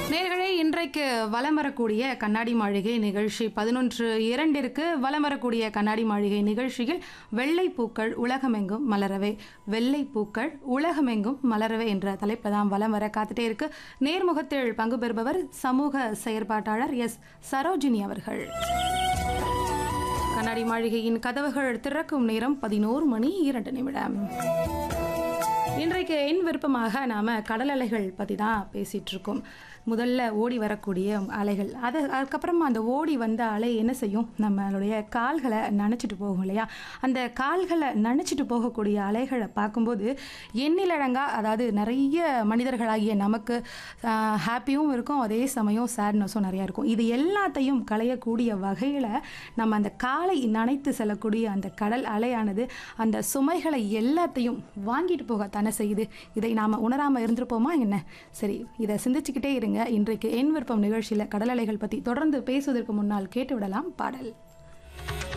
நேர்களே இன்றைக்கு வலம் வரக்கூடிய கண்ணாடி மாளிகை நிகழ்ச்சி பதினொன்று இரண்டிற்கு வலம் வரக்கூடிய கண்ணாடி மாளிகை நிகழ்ச்சியில் வெள்ளை பூக்கள் உலகமெங்கும் மலரவே வெள்ளை பூக்கள் உலகமெங்கும் மலரவே என்ற தலைப்பில் தான் வலம் வர காத்துட்டே இருக்கு நேர்முகத்தில் பங்கு பெறுபவர் சமூக செயற்பாட்டாளர் எஸ் சரோஜினி அவர்கள் கண்ணாடி மாளிகையின் கதவுகள் திறக்கும் நேரம் பதினோரு மணி இரண்டு நிமிடம் இன்றைக்கு என் விருப்பமாக நாம் கடல் அலைகள் பற்றி தான் பேசிகிட்டு இருக்கோம் முதல்ல ஓடி வரக்கூடிய அலைகள் அது அதுக்கப்புறமா அந்த ஓடி வந்த அலை என்ன செய்யும் நம்மளுடைய கால்களை நனைச்சிட்டு போகும் இல்லையா அந்த கால்களை நனைச்சிட்டு போகக்கூடிய அலைகளை பார்க்கும்போது எண்ணிலழங்கா அதாவது நிறைய மனிதர்களாகிய நமக்கு ஹாப்பியும் இருக்கும் அதே சமயம் சேட்னஸும் நிறையா இருக்கும் இது எல்லாத்தையும் களையக்கூடிய வகையில் நம்ம அந்த காலை நனைத்து செல்லக்கூடிய அந்த கடல் அலையானது அந்த சுமைகளை எல்லாத்தையும் வாங்கிட்டு போக தானே செய்யுது இதை நாம் உணராமல் இருந்திருப்போமா என்ன சரி இதை சிந்திச்சுக்கிட்டே இருங்க இன்றைக்கு என் விருப்பம் நிகழ்ச்சியில் கடல் அலைகள் பற்றி தொடர்ந்து பேசுவதற்கு முன்னால் கேட்டு விடலாம் பாடல்